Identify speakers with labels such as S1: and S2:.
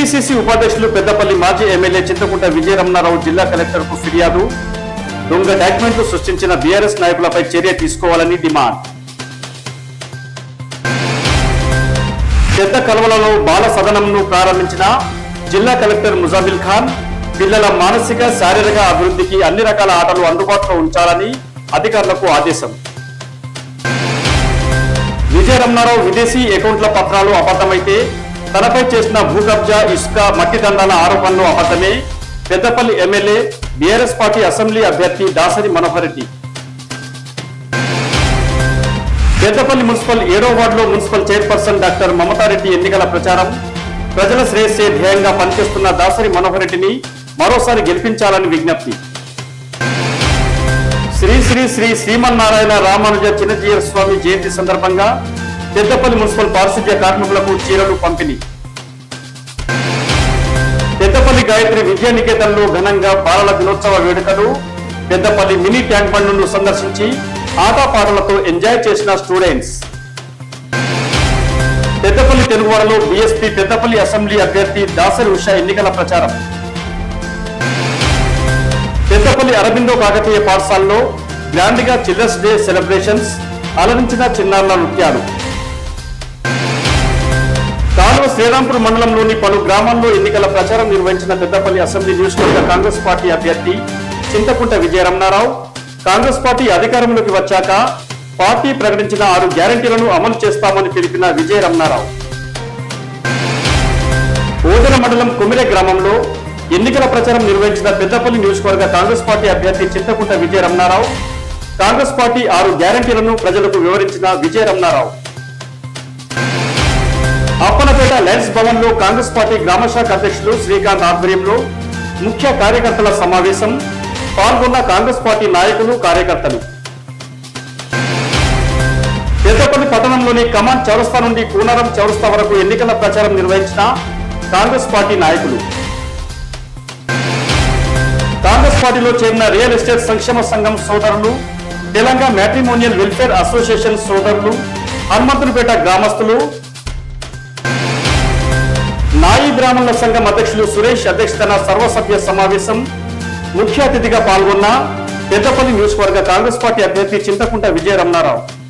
S1: TPCC ఉపాధ్యక్షులు పెద్దపల్లి మాజీ MLA Chintakunta Vijaya Ramana Rao జిల్లా కలెక్టర్కు ఫిర్యాదు దొంగ డాక్యుమెంట్లు సృష్టించిన బీఆర్ఎస్ నాయకులపై చర్య తీసుకోవాలని డిమాండ్ పెద్ద కలవలలో బాల సదనంను ప్రారంభించిన జిల్లా కలెక్టర్ ముజామిల్ ఖాన్ పిల్లల మానసిక శారీరక అభివృద్ధికి అన్ని రకాల ఆటలు అందుబాటులో ఉంచాలని అధికారులకు ఆదేశం విజయరమణారావు విదేశీ అకౌంట్ల పత్రాలు అబద్ధమైతే తనపై చేసిన భూ కబ్జా ఇసుక మట్టి దండాల ఆరోపణలు అబద్ధమే Peddapalli MLA BRS party assembly అభ్యర్థి దాసరి మనోహర్ రెడ్డి పెద్దపల్లి మున్సిపల్ ఏడో వార్డులో మున్సిపల్ చైర్పర్సన్ డాక్టర్ మమతారెడ్డి ఎన్నికల ప్రచారం ప్రజల శ్రేయస్సే ధ్యేయంగా పనిచేస్తున్న దాసరి మనోహర్ రెడ్డిని మరోసారి గెలిపించాలని విజ్ఞప్తి శ్రీ శ్రీ శ్రీ శ్రీమన్నారాయణ రామానుజ చిన్నజీయ స్వామి జయంతి సందర్భంగా పెద్దపల్లి మున్సిపల్ పారిశుద్ధ్య కార్మికులకు చీరలు పంపిణీ పెద్దపల్లి గాయత్రి విద్యా నికేతన్లో ఘనంగా బాలల దినోత్సవ వేడుకలు పెద్దపల్లి మినీ ట్యాంక్ బండ్ను సందర్శించి ఆటపాటలతో ఎంజాయ్ చేసిన స్టూడెంట్స్ పెద్దపల్లి తెలుగువాడలో బీఎస్పీ పెద్దపల్లి అసెంబ్లీ అభ్యర్థి దాసరి ఉషా ఎన్నికల ప్రచారం పెద్దపల్లి అరబిందో కాకతీయ పాఠశాలలో గ్రాండ్ గా చిల్డ్రన్స్ డే సెలబ్రేషన్స్ అలరించిన చిన్నారుల నృత్యాలు కాలువ శ్రీరాంపూర్ మండలంలోని పలు గ్రామాల్లో ఎన్నికల ప్రచారం నిర్వహించిన పెద్దపల్లి అసెంబ్లీ నియోజకవర్గ కాంగ్రెస్ పార్టీ అభ్యర్థి చింతకుంట విజయరమణారావు కాంగ్రెస్ పార్టీ అధికారంలోకి వచ్చాక పార్టీ ప్రకటించిన ఆరు గ్యారంటీలను అమలు చేస్తామని తెలిపిన విజయరమణారావు ఓదెల మండలం కుమిరె గ్రామంలో ఎన్నికల ప్రచారం నిర్వహించిన పెద్దపల్లి నియోజకవర్గ కాంగ్రెస్ పార్టీ అభ్యర్థి చింతకుంట విజయరమణారావు కాంగ్రెస్ పార్టీ ఆరు గ్యారంటీలను ప్రజలకు వివరించిన విజయరమణారావు అప్పనపేట లయన్స్ భవన్ లో కాంగ్రెస్ పార్టీ గ్రామశాఖ అధ్యక్షులు శ్రీకాంత్ ఆధ్వర్యంలో ముఖ్య కార్యకర్తల సమావేశం పాల్గొన్న కాంగ్రెస్ పార్టీ నాయకులు కార్యకర్తలు పెద్దపల్లి పట్టణంలోని కమాన్ చౌరస్తా నుండి కూనరం చౌరస్తా వరకు ఎన్నికల ప్రచారం నిర్వహించిన కాంగ్రెస్ పార్టీ నాయకులు కాంగ్రెస్ పార్టీలో చేరిన రియల్ ఎస్టేట్ సంక్షేమ సంఘం సోదరులు తెలంగాణ మ్యాట్రిమోనియల్ వెల్ఫేర్ అసోసియేషన్ సోదరులు హనుమంతునిపేట గ్రామస్తులు నాయి బ్రాహ్మణుల సంఘం అధ్యక్షులు సురేష్ అధ్యక్షతన సర్వసభ్య సమావేశం ముఖ్య అతిథిగా పాల్గొన్న పెద్దపల్లి నియోజకవర్గ కాంగ్రెస్ పార్టీ అభ్యర్థి చింతకుంట విజయ రమణారావు